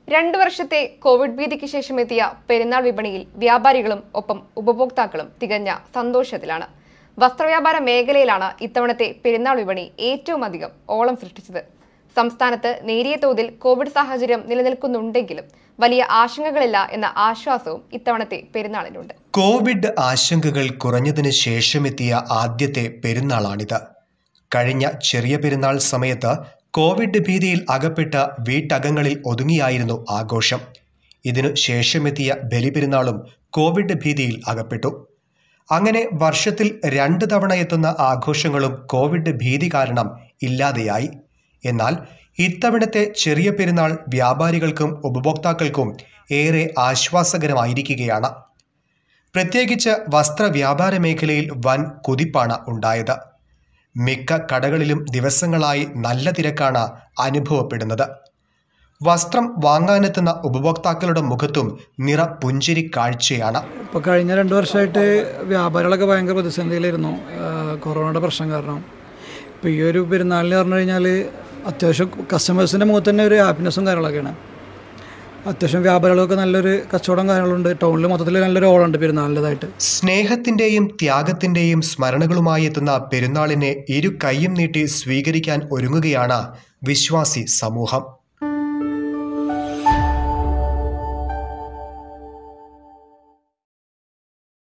രണ്ടു വർഷത്തെ കോവിഡ് ഭീതിക്ക് ശേഷം എത്തിയ പെരുന്നാൾ വിപണിയിൽ വ്യാപാരികളും ഒപ്പം ഉപഭോക്താക്കളും തികഞ്ഞ സന്തോഷത്തിലാണ് വസ്ത്രവ്യാപാര മേഖലയിലാണ് ഇത്തവണത്തെ പെരുന്നാൾ വിപണി ഏറ്റവും അധികം ഓളം സൃഷ്ടിച്ചത് സംസ്ഥാനത്ത് നേരിയ തോതിൽ കോവിഡ് സാഹചര്യം നിലനിൽക്കുന്നുണ്ടെങ്കിലും വലിയ ആശങ്കകളില്ല എന്ന ആശ്വാസവും ഇത്തവണത്തെ പെരുന്നാളിനുണ്ട് കോവിഡ് ആശങ്കകൾ കുറഞ്ഞതിന് ശേഷമെത്തിയ ആദ്യത്തെ പെരുന്നാളാണിത് കഴിഞ്ഞ ചെറിയ പെരുന്നാൾ സമയത്ത് കോവിഡ് ഭീതിയിൽ അകപ്പെട്ട വീട്ടകങ്ങളിൽ ഒതുങ്ങിയായിരുന്നു ആഘോഷം ഇതിനു ശേഷമെത്തിയ ബലിപെരുന്നാളും കോവിഡ് ഭീതിയിൽ അകപ്പെട്ടു അങ്ങനെ വർഷത്തിൽ രണ്ട് തവണ എത്തുന്ന ആഘോഷങ്ങളും കോവിഡ് ഭീതി കാരണം ഇല്ലാതെയായി എന്നാൽ ഇത്തവണത്തെ ചെറിയ പെരുന്നാൾ വ്യാപാരികൾക്കും ഉപഭോക്താക്കൾക്കും ഏറെ ആശ്വാസകരമായിരിക്കുകയാണ് പ്രത്യേകിച്ച് വസ്ത്ര വ്യാപാര മേഖലയിൽ വൻ കുതിപ്പാണ് ഉണ്ടായത് മിക്ക കടകളിലും ദിവസങ്ങളായി നല്ല തിരക്കാണ് അനുഭവപ്പെടുന്നത് വസ്ത്രം വാങ്ങാനെത്തുന്ന ഉപഭോക്താക്കളുടെ മുഖത്തും നിറ പുഞ്ചിരി കാഴ്ചയാണ് ഇപ്പോൾ കഴിഞ്ഞ രണ്ട് വർഷമായിട്ട് വ്യാപാരികളൊക്കെ ഭയങ്കര പ്രതിസന്ധിയിലായിരുന്നു ആ, കൊറോണയുടെ പ്രശ്നം കാരണം ഇപ്പോൾ ഈ ഒരു പെരുന്നാളിന് പറഞ്ഞു കഴിഞ്ഞാൽ അത്യാവശ്യം കസ്റ്റമേഴ്സിൻ്റെ മുഖത്ത് തന്നെ ഒരു ഹാപ്പിനെസ്സും കാര്യങ്ങളൊക്കെയാണ് അത്യാവശ്യം വ്യാപാരികളൊക്കെ നല്ലൊരു കച്ചവടം കാര്യങ്ങളുണ്ട് ടൗണിൽ മൊത്തത്തിൽ നല്ലൊരു ഓളുണ്ട് പെരുന്നാളിൻ്റെതായിട്ട് സ്നേഹത്തിന്റെയും ത്യാഗത്തിന്റെയും സ്മരണകളുമായി എത്തുന്ന പെരുന്നാളിനെ ഇരു കൈയും നീട്ടി സ്വീകരിക്കാൻ ഒരുങ്ങുകയാണ് വിശ്വാസി സമൂഹം